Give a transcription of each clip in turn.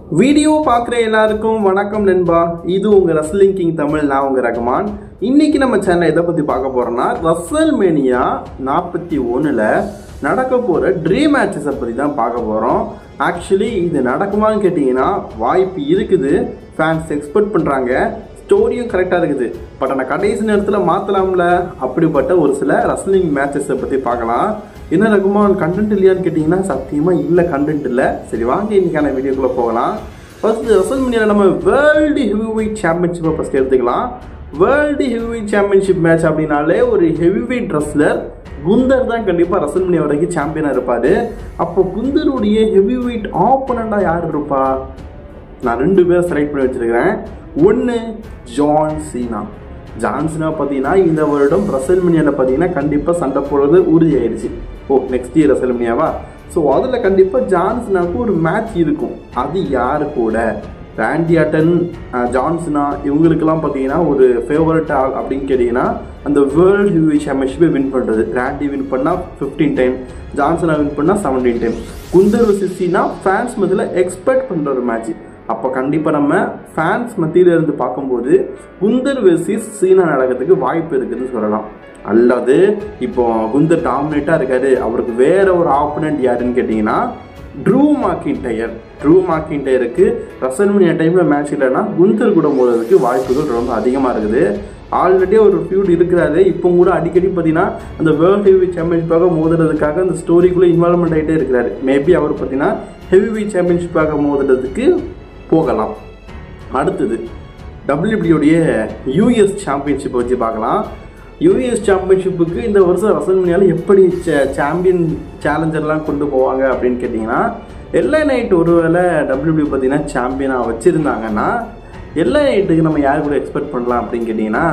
video பார்க்குற எல்லாருக்கும் வணக்கம் நண்பா இது உங்க ரஸ்லிங் கிங் தமிழ் நான் உங்க ரகுமான் இன்னைக்கு நம்ம சேனல் எதை பத்தி பார்க்க போறோம்னா ரசல் மேனியா நாற்பத்தி ஒன்றில் நடக்க போற ட்ரீம் மேட்சஸை பத்தி தான் பார்க்க போறோம் ஆக்சுவலி இது நடக்குமான்னு கேட்டிங்கன்னா வாய்ப்பு இருக்குது ஃபேன்ஸ் எக்ஸ்பெக்ட் பண்றாங்க ஸ்டோரியும் கரெக்டாக இருக்குது பட் ஆனால் கடைசி நேரத்தில் மாற்றலாம்ல அப்படிப்பட்ட ஒரு சில ரஸ்லிங் மேட்சஸை பற்றி பார்க்கலாம் என்ன ரகுமான் கண்டென்ட் இல்லையான்னு கேட்டிங்கன்னா சத்தியமாக இல்லை கண்டென்ட் இல்லை சரி வாங்க இன்னைக்கான வீடியோக்குள்ளே போகலாம் ஃபர்ஸ்ட் ரசல் மணியில் நம்ம வேர்ல்டு ஹெவி வெயிட் சாம்பியன்ஷிப்பை ஃபஸ்ட் எடுத்துக்கலாம் world heavyweight championship match அப்படின்னாலே ஒரு ஹெவி வெயிட் ரெஸ்லர் குந்தர் தான் கண்டிப்பாக ரசல் மணி வரைக்கும் சாம்பியனாக இருப்பார் அப்போ குந்தருடைய ஹெவி வெயிட் ஆப்பனண்டாக யார் இருப்பா நான் ரெண்டு பேரை செலக்ட் பண்ணி வச்சிருக்கிறேன் ஒன்று ஜான் சீனா ஜான் சீனா பார்த்தீங்கன்னா இந்த வருடம் ரசல்மினியாவில் பார்த்தீங்கன்னா கண்டிப்பாக சண்டை போடுறது உறுதியாயிருச்சு ஓ நெக்ஸ்ட் இயர் ரசல்மினியாவா ஸோ அதில் கண்டிப்பாக ஜான் சீனாவுக்கு ஒரு மேட்ச் இருக்கும் அது யார் கூட ராண்டி அட்டன் ஜான்சனா இவங்களுக்கெல்லாம் பார்த்தீங்கன்னா ஒரு ஃபேவரட் ஆள் அப்படின்னு கேட்டிங்கன்னா அந்த வேர்ல்டு ஹெவி சாம்பியன்ஷிப்பை வின் பண்ணுறது ராண்டி வின் பண்ணால் ஃபிஃப்டீன் டைம் ஜான்சனா வின் பண்ணால் செவன்டீன் டைம் குந்தர் சிசினா ஃபேன்ஸ் மத்தியில் எக்ஸ்பெக்ட் பண்ணுற ஒரு மேட்ச் அப்போ கண்டிப்பாக நம்ம ஃபேன்ஸ் மத்தியில இருந்து பார்க்கும்போது குந்தர் வெர்சஸ் சீனா நடக்கிறதுக்கு வாய்ப்பு இருக்குதுன்னு சொல்லலாம் அல்லது இப்போ குந்தர் டாமினேட்டாக இருக்காரு அவருக்கு வேற ஒரு ஆப்போனண்ட் யாருன்னு கேட்டிங்கன்னா ட்ரூ மாக்கின்டயர் ட்ரூ மாக்கின்டயருக்கு ரசல்மனியா டைமில் மேட்ச் இல்லைன்னா குந்தர் கூட மோதுறதுக்கு வாய்ப்புகள் ரொம்ப அதிகமாக இருக்குது ஆல்ரெடி ஒரு ஃபியூட் இருக்கிறாரு இப்போ கூட அடிக்கடி பார்த்தீங்கன்னா அந்த வேர்ல்டு ஹெவி சாம்பியன்ஷிப்பாக மோதுறதுக்காக அந்த ஸ்டோரிக்குள்ளே இன்வால்மெண்ட் ஆகிட்டே இருக்கிறாரு மேபி அவர் பார்த்தீங்கன்னா ஹெவி வெயிட் சாம்பியன்ஷிப்பாக மோதுறதுக்கு போகலாம் அடுத்தது டபிள்யூபிடியோடைய யூஎஸ் சாம்பியன்ஷிப்பை வச்சு பார்க்கலாம் யூஎஸ் சாம்பியன்ஷிப்புக்கு இந்த வருஷம் ரசல்மனியால் எப்படி சாம்பியன் சேலஞ்சர்லாம் கொண்டு போவாங்க அப்படின்னு கேட்டிங்கன்னா எல்ஐ நைட் ஒருவேளை டபிள்யூபிள்யூ பார்த்தீங்கன்னா சாம்பியனாக வச்சுருந்தாங்கன்னா எல்ஐ நைட்டுக்கு நம்ம யார் கூட எக்ஸ்பெக்ட் பண்ணலாம் அப்படின்னு கேட்டிங்கன்னா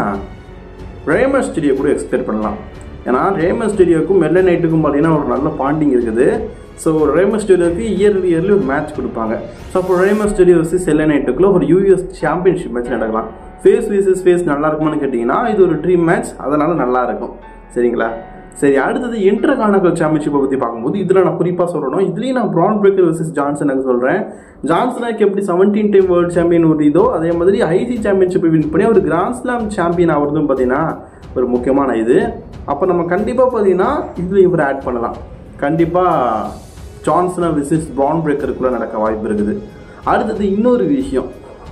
ரேமர் ஸ்டுடியோ கூட எக்ஸ்பெக்ட் பண்ணலாம் ஏன்னா ரேமர் ஸ்டுடியோக்கும் எல்ஐ நைட்டுக்கும் பார்த்தீங்கன்னா ஒரு நல்ல பாண்டிங் இருக்குது ஸோ ரேமர் ஸ்டுடியோக்கு இயர்லி இயர்லி ஒரு மேட்ச் கொடுப்பாங்க ஸோ அப்போ ரேமர் ஸ்டுடியோ வர்சஸ் எல்ஐ நைட்டுக்குள்ள ஒரு யூஎஸ் சாம்பியன்ஷிப் மேட்ச் நடக்கலாம் ஃபேஸ் விசஸ் ஃபேஸ் நல்லா இருக்குமான்னு கேட்டிங்கன்னா இது ஒரு ட்ரீம் மேட்ச் அதனால் நல்லா இருக்கும் சரிங்களா சரி அடுத்தது இன்டர் கானகல் சாம்பியன்ஷிப்பை பற்றி பார்க்கும்போது இதில் நான் குறிப்பாக சொல்லணும் இதுலேயும் நான் ப்ரான் பிரேக்கர் வர்சஸ் ஜான்சனுக்கு சொல்கிறேன் ஜான்சனுக்கு எப்படி செவன்டீன் டைம் வேர்ல்டு சாம்பியன் ஒரு இதோ அதே மாதிரி ஐசி சாம்பியன்ஷிப்பை வின் பண்ணி அவர் கிராண்ட் ஸ்லாம் சாம்பியன் ஆகிறதும் பார்த்தீங்கன்னா ஒரு முக்கியமான இது அப்போ நம்ம கண்டிப்பாக பார்த்தீங்கன்னா இதில் இவர் ஆட் பண்ணலாம் கண்டிப்பாக ஜான்சனா விசிஸ் ப்ரான் பிரேக்கருக்குள்ளே நடக்க வாய்ப்பு இருக்குது அடுத்தது இன்னொரு விஷயம்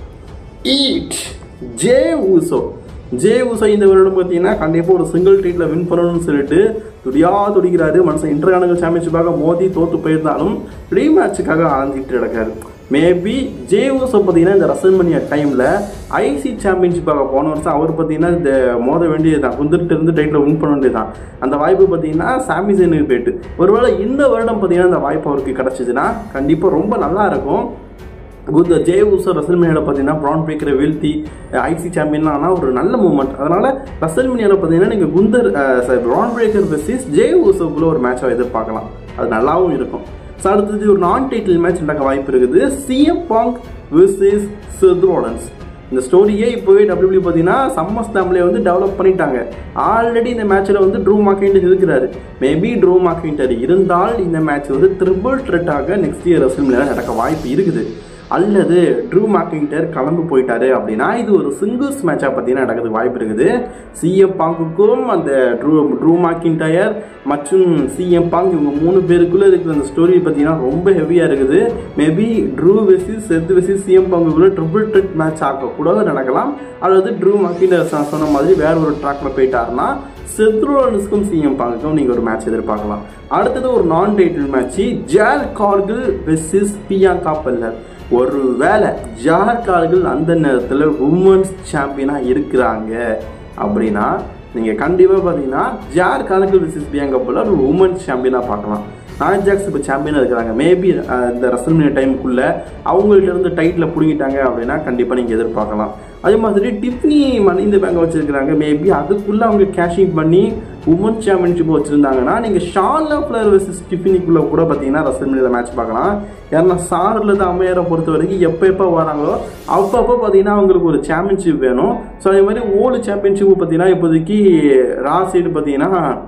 ஈட் ஜே ஊசோ ஜே ஊசோ இந்த வருடம் பார்த்தீங்கன்னா கண்டிப்பாக ஒரு சிங்கிள் ட்ரீட்டில் வின் பண்ணணும்னு சொல்லிட்டு துடியா துடிக்கிறாரு மனுஷன் இன்டர்கானல் சாம்பியன்ஷிப்பாக மோதி தோத்து போயிருந்தாலும் ரீ மேட்சுக்காக அலைஞ்சிட்டு நடக்காரு மேபி ஜே ஊசோ பார்த்தீங்கன்னா இந்த ரசல்மனியா டைமில் ஐசி சாம்பியன்ஷிப்பாக போன வருஷம் அவர் பார்த்தீங்கன்னா இந்த மோத வேண்டியது தான் குந்துட்டு இருந்து டைட்டில் வின் பண்ண வேண்டியது தான் அந்த வாய்ப்பு பார்த்தீங்கன்னா சாமிசனுக்கு போயிட்டு ஒருவேளை இந்த வருடம் பார்த்தீங்கன்னா அந்த வாய்ப்பு அவருக்கு கிடச்சிதுன்னா கண்டிப்பாக ரொம்ப நல்லா இருக்கும் குத் ஜே ஊசோ ரசல்மினியாவில் பார்த்தீங்கன்னா ப்ரான் பிரேக்கரை வீழ்த்தி ஐசி சாம்பியன்லாம் ஆனால் ஒரு நல்ல மூமெண்ட் அதனால் ரசல்மினியாவில் பார்த்தீங்கன்னா நீங்கள் Gunther sorry Bron Breakker versus Jey ஊசோக்குள்ள ஒரு மேட்சை எதிர்பார்க்கலாம் அது நல்லாவும் இருக்கும் ஸோ அடுத்தது ஒரு நான் டைட்டில் மேட்ச் நடக்க வாய்ப்பு இருக்குது சிஎம் பாங்க் வெர்சஸ் செத்ரோலன்ஸ் இந்த ஸ்டோரியே இப்போவே டபிள்யூபிள்யூ பார்த்தீங்கன்னா சம்மர் ஸ்டாம்லேயே வந்து டெவலப் பண்ணிட்டாங்க ஆல்ரெடி இந்த மேட்ச்சில் வந்து ட்ரூ மாக்கிண்டர் இருக்கிறாரு மேபி ட்ரூ மாக்கிண்டர் இருந்தால் இந்த மேட்ச் வந்து ட்ரிபிள் த்ரெட்டாக நெக்ஸ்ட் இயர் ரசல்மினியாவில் நடக்க வாய்ப்பு இருக்குது அல்லது ட்ரூ மாக்கிங்டர் கிளம்பு போயிட்டாரு அப்படின்னா இது ஒரு சிங்கிள்ஸ் மேட்சாக பார்த்தீங்கன்னா நடக்கிறதுக்கு வாய்ப்பு இருக்குது சிஎம் பாங்குக்கும் அந்த ட்ரூ ட்ரூ மாக்கின்டயர் மற்றும் சிஎம் பாங் இவங்க மூணு பேருக்குள்ளே இருக்கிற அந்த ஸ்டோரி பார்த்தீங்கன்னா ரொம்ப ஹெவியாக இருக்குது maybe Drew versus Seth versus CM பாங்குக்குள்ளே ட்ரிபிள் ட்ரெட் மேட்ச் ஆகக்கூட நடக்கலாம் அல்லது ட்ரூ மாக்கிண்டர் சொன்ன மாதிரி வேற ஒரு ட்ராக்ல போயிட்டாருன்னா செத்ரோலன்ஸ்க்கும் சிஎம் பாங்குக்கும் நீங்கள் ஒரு மேட்ச் எதிர்பார்க்கலாம் அடுத்தது ஒரு நான் title match Jade Cargill versus Bianca Belair ஒரு வேளை ஜார்கார்கள் அந்த நேரத்தில் உமன்ஸ் சாம்பியனாக இருக்கிறாங்க அப்படின்னா நீங்கள் கண்டிப்பாக பார்த்தீங்கன்னா ஜார்கார்கள் விசிஸ் பியாங்கா போல ஒரு உமன்ஸ் சாம்பியனாக பார்க்கலாம் நான் ஜாக்ஸ் இப்போ சாம்பியனாக இருக்கிறாங்க மேபி இந்த ரசல்மினியா டைமுக்குள்ளே அவங்கள்ட்ட இருந்து டைட்டில் பிடிங்கிட்டாங்க அப்படின்னா கண்டிப்பாக நீங்கள் எதிர்பார்க்கலாம் அதே மாதிரி டிஃப்னி மணி இந்த பேங்கை வச்சுருக்கிறாங்க மேபி அதுக்குள்ளே அவங்க கேஷிங் பண்ணி உமன் சாம்பியன்ஷிப் வச்சுருந்தாங்கன்னா நீங்கள் ஷார்லா ஃப்ளர் வர்சஸ் டிஃபினிக்குள்ளே கூட பார்த்தீங்கன்னா ரசல்மினியில் மேட்ச் பார்க்கலாம் ஏன்னா சாரில் தான் அம்மையாரை பொறுத்த வரைக்கும் எப்போ எப்போ வராங்களோ அப்பப்போ பார்த்தீங்கன்னா அவங்களுக்கு ஒரு சாம்பியன்ஷிப் வேணும் ஸோ அதே மாதிரி ஓல்டு சாம்பியன்ஷிப் பார்த்தீங்கன்னா இப்போதைக்கு ரா சைடு பார்த்தீங்கன்னா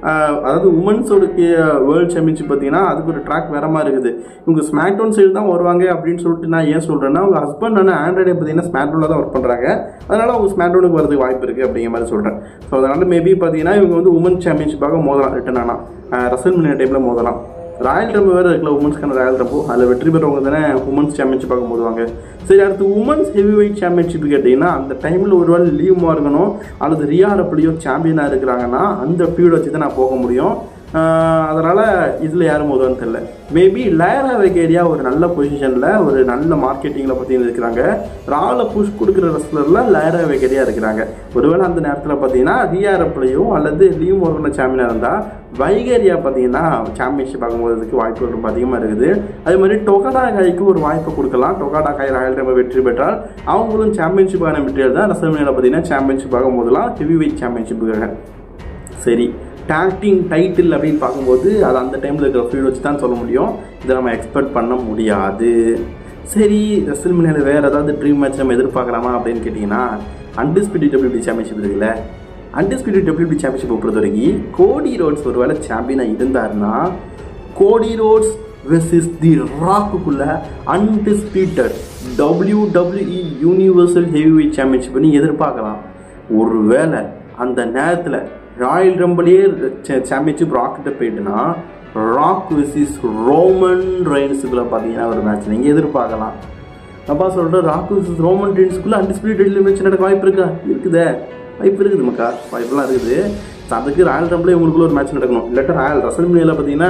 ஆஹ் அதாவது உமன்ஸோட வேர்ல்ட் சாம்பியன்ஷிப் பார்த்தீங்கன்னா அதுக்கு ஒரு ட்ராக் வேற மாதிரி இருக்குது இவங்க ஸ்மாக் டவுன் சைடு தான் வருவாங்க அப்படின்னு சொல்லிட்டு நான் ஏன் சொல்கிறேன்னா அவங்க ஹஸ்பண்ட் ஆனால் ஆண்ட்ராய்டே பார்த்தீங்கன்னா ஸ்மாக் டவுனில் தான் ஒர்க் பண்ணுறாங்க அதனால அவங்க ஸ்மாக் டவுனுக்கு வரதுக்கு வாய்ப்பு இருக்குது அப்படிங்கிற மாதிரி சொல்கிறேன் ஸோ அதனால மேபி பார்த்தீங்கன்னா இவங்க வந்து உமன் சாம்பியன்ஷிப்பாக மோதலாம் ரிட்டன் ஆனால் ரசல் மினிய டைமில் மோதலாம் ராயல் ரம்பு வேறு இருக்குல்ல உமன்ஸ்க்கான ராயல் ரம்பு அதில் வெற்றி பெறவங்க தானே உமன்ஸ் சாம்பியன்ஷிப்பாக மோதுவாங்க சரி அடுத்து உமன்ஸ் ஹெவி வெயிட் சாம்பியன்ஷிப் கேட்டிங்கன்னா அந்த டைமில் ஒரு வேளை லீவ் மார்கனோ அல்லது ரியா ரப்ளியோ சாம்பியனாக இருக்கிறாங்கன்னா அந்த பீரியட் வச்சு தான் நான் போக முடியும் அதனால் இதில் யாரும் மோதுவான்னு தெரியல மேபி லேரா வெகேரியா ஒரு நல்ல பொசிஷனில் ஒரு நல்ல மார்க்கெட்டிங்கில் பார்த்தீங்கன்னா இருக்கிறாங்க ரால புஷ் கொடுக்குற ரெஸ்லரில் லேரா வெகேரியா இருக்கிறாங்க ஒருவேளை அந்த நேரத்தில் பார்த்தீங்கன்னா ரியா ரப்ளியோ அல்லது லீவ் மார்கனோ சாம்பியனாக இருந்தால் வைகேரியா பார்த்தீங்கன்னா சாம்பியன்ஷிப் ஆகும்போதுக்கு வாய்ப்பு ரொம்ப அதிகமாக இருக்குது அதே மாதிரி டொகாடா காய்க்கு ஒரு வாய்ப்பு கொடுக்கலாம் டொகாடா காய் ராயல் ரம்ப வெற்றி பெற்றால் அவங்களும் சாம்பியன்ஷிப்பான மெட்டீரியல் தான் ரசமேல பார்த்தீங்கன்னா சாம்பியன்ஷிப் ஆகும் போதெல்லாம் ஹெவி வெயிட் சாம்பியன்ஷிப்புக்காக சரி டேக்டிங் டைட்டில் அப்படின்னு பார்க்கும்போது அது அந்த டைமில் இருக்கிற ஃபீல்டு வச்சு தான் சொல்ல முடியும் இதை நம்ம எக்ஸ்பெக்ட் பண்ண முடியாது சரி ரெசல்மினியில் வேறு ஏதாவது ட்ரீம் மேட்ச் நம்ம எதிர்பார்க்கலாமா அப்படின்னு கேட்டிங்கன்னா அன்டிஸ்பியூட்டி டபிள்யூடி சாம்பியன்ஷிப் இருக்குல்ல அன்டிஸ்பியூட்டி டபிள்யூடி சாம்பியன்ஷிப் பொறுத்த வரைக்கும் கோடி ரோட்ஸ் ஒரு வேளை சாம்பியனாக இருந்தாருன்னா கோடி ரோட்ஸ் வெர்சஸ் தி ராக்குக்குள்ள undisputed W WWE universal heavyweight championship நீ எதிர்பார்க்கலாம் ஒருவேளை அந்த நேரத்தில் ராயல் ரம்பிளே சாம்பியன்ஷிப் ராக்கிட்ட போயிட்டுனா ராக் வெர்சஸ் ரோமன் ரெயின்ஸுக்குள்ள பார்த்தீங்கன்னா ஒரு மேட்ச் நீங்கள் எதிர்பார்க்கலாம் அப்பா சொல்கிறேன் ராக் வெர்சஸ் ரோமன் ரெயின்ஸுக்குள்ள அன்டிஸ்பியூட்டட் மேட்ச் நடக்க வாய்ப்பு இருக்கா இருக்குதே வாய்ப்பு இருக்குது மக்கா வாய்ப்பெல்லாம் இருக்குது அதுக்கு ராயல் ரம்பிளே உங்களுக்குள்ள ஒரு மேட்ச் நடக்கணும் இல்லாட்டா ராயல் ரசல்மினியில் பார்த்தீங்கன்னா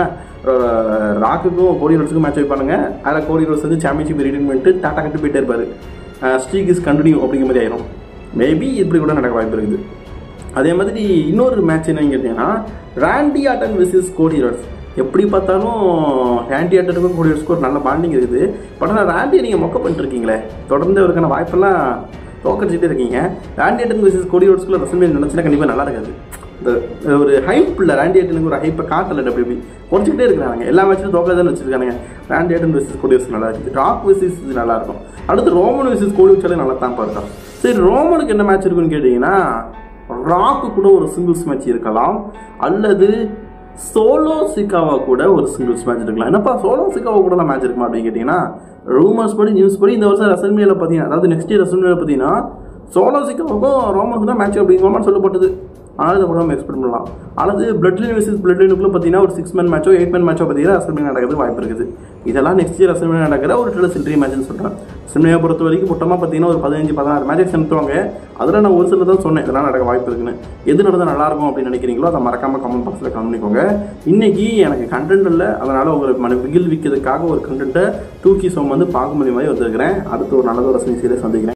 ராக்குக்கும் கோடி ரோட்ஸுக்கும் மேட்ச் வைப்பானுங்க அதில் கோடி ரோட்ஸ் வந்து சாம்பியன்ஷிப் ரிட்டர்ன் பண்ணிட்டு டாட்டா கட்டு போயிட்டே இருப்பார் ஸ்ட்ரீக் இஸ் கண்டினியூ அப்படிங்கிற மாதிரி ஆயிரும் மேபி இப்படி கூட நடக்க வாய்ப்பு இருக்குது அதே மாதிரி இன்னொரு மேட்ச் என்னன்னு கேட்டிங்கன்னா ராண்டி ஆட்டன் விசஸ் கோடி ரோட்ஸ் எப்படி பார்த்தாலும் ரேண்டி ஆட்டனுக்கும் கோடி ரோட்ஸ்க்கும் ஒரு நல்ல பாண்டிங் இருக்குது பட் ஆனால் ராண்டியை நீங்கள் மொக்க பண்ணிருக்கீங்களே தொடர்ந்து அவருக்கான வாய்ப்பெல்லாம் தோக்கடிச்சிட்டே இருக்கீங்க ராண்டி ஆட்டன் விசஸ் கோடி ரோட்ஸ்குள்ள ரசல்மே நினச்சினா கண்டிப்பாக நல்லா இருக்காது இந்த ஒரு ஹைப் இல்லை ராண்டி ஆட்டனுக்கு ஒரு ஹைப்பை காட்டலை டபிள்யூபி குறைச்சிக்கிட்டே இருக்கிறாங்க எல்லா மேட்சும் தோக்கதான் வச்சிருக்காங்க ராண்டி ஆட்டன் விசஸ் கோடி ரோட்ஸ் நல்லா இருக்குது ராக் விசஸ் இது நல்லா இருக்கும் அடுத்து ரோமன் விசஸ் கோடி ரோட்ஸாலே நல்லா தான் பார்க்கலாம் சரி ரோமனுக்கு என்ன மேட்ச் இருக்குன்னு கேட்டிங்கன்னா ராக்கு கூட ஒரு சிங்கிள்ஸ் மேட்ச் இருக்கலாம் அல்லது சோலோ சிக்காவா கூட ஒரு சிங்கிள்ஸ் மேட்ச் இருக்கலாம் என்னப்பா சோலோ சிக்காவா கூட மேட்ச் இருக்குமா அப்படின்னு கேட்டிங்கன்னா ரூமர்ஸ் படி நியூஸ் படி இந்த வருஷம் ரசல்மியில் பார்த்தீங்கன்னா அதாவது நெக்ஸ்ட் இயர் ரசல்மியில் பார்த்தீங்கன்னா சோலோ சிக்காவுக்கும் ரோமனுக்கு தான் மேட்ச் அப்படிங்கிற மாதிரி சொல்லப்பட்டது ஆனால் இதை கூட நம்ம எக்ஸ்பெக்ட் பண்ணலாம் அல்லது பிளட் லைன் விசஸ் பிளட் லைனுக்குள்ள பார்த்தீங்கன்னா ஒரு சிக்ஸ் மேன் மேட்சோ எயிட் மேன் மேட்சோ பார்த்தீங்கன்னா ரசல்மியில் நடக்கிறது வாய்ப்பு இருக்குது இதெல்லாம் நெக்ஸ்ட் இயர் ரசல்மியில் நடக்கிற ஒரு ட்ரெஸ் சில்ட்ரி மேட்ச்னு சொல்கிறேன் ரசல்மியை பொறுத்த வரைக்கும் மொத்தமாக பார்த்தீங்கன்னா ஒரு பதினஞ்சு பதினாறு மேட்சஸ் செலுத்துவாங்க அதில் நான் ஒரு சில தான் சொன்னேன் இதெல்லாம் நடக்க வாய்ப்பு இருக்குன்னு எது நடந்தால் நல்லா இருக்கும் அப்படின்னு நினைக்கிறீங்களோ அதை மறக்காம கமெண்ட் பாக்ஸில் கமெண்ட் பண்ணிக்கோங்க இன்னைக்கு எனக்கு கண்டென்ட் இல்லை அதனால் உங்களுக்கு மன விகில் விற்கிறதுக்காக ஒரு கண்டென்ட்டை தூக்கி சோம் வந்து பார்க்க முடியும் மாதிரி வந்திருக்கிறேன் அடுத்து ஒரு நல்ல ஒரு ரசனை சீரியஸ் சந்திக்கிறேன்